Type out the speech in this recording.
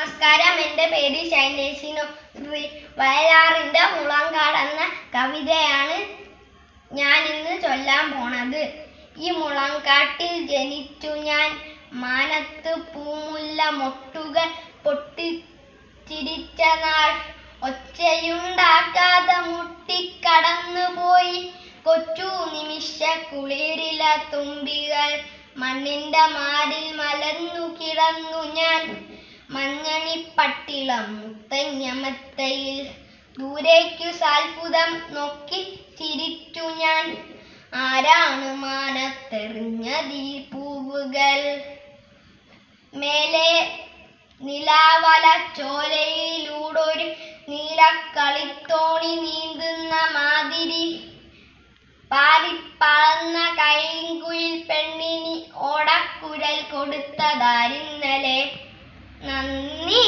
നമസ്കാരം എൻ്റെ പേര് ശൈലേഷിനു ശ്രീ വയലാറിൻ്റെ മുളങ്കാട് എന്ന കവിതയാണ് ഞാൻ ഇന്ന് ചൊല്ലാൻ പോണത് ഈ മുളങ്കാട്ടിൽ ജനിച്ചു ഞാൻ മാനത്ത് പൂമുല്ല മൊട്ടുകൾ പൊട്ടിച്ചിരിച്ച നാൾ ഒച്ചയുണ്ടാക്കാതെ മുട്ടിക്കടന്നുപോയി കൊച്ചു നിമിഷ കുളിരില തുമ്പികൾ മണ്ണിന്റെ മാറിൽ മലർന്നു കിടന്നു ഞാൻ മഞ്ഞണിപ്പട്ടിളം മുത്തങ്ങമത്തയിൽ ദൂരേക്കു സാൽപുതം നോക്കി ചിരിച്ചു ഞാൻ ആരാണ് മാനത്തെറിഞ്ഞതീ പൂവുകൾ മേലെ നിലാവല ചോലയിലൂടൊരു നീലക്കളിത്തോണി നീന്തുന്ന മാതിരി പാറിപ്പറന്ന കൈങ്കുയിൽ പെണ്ണിനി ഓടക്കുഴൽ കൊടുത്തതാരിന്നലെ നന്ദി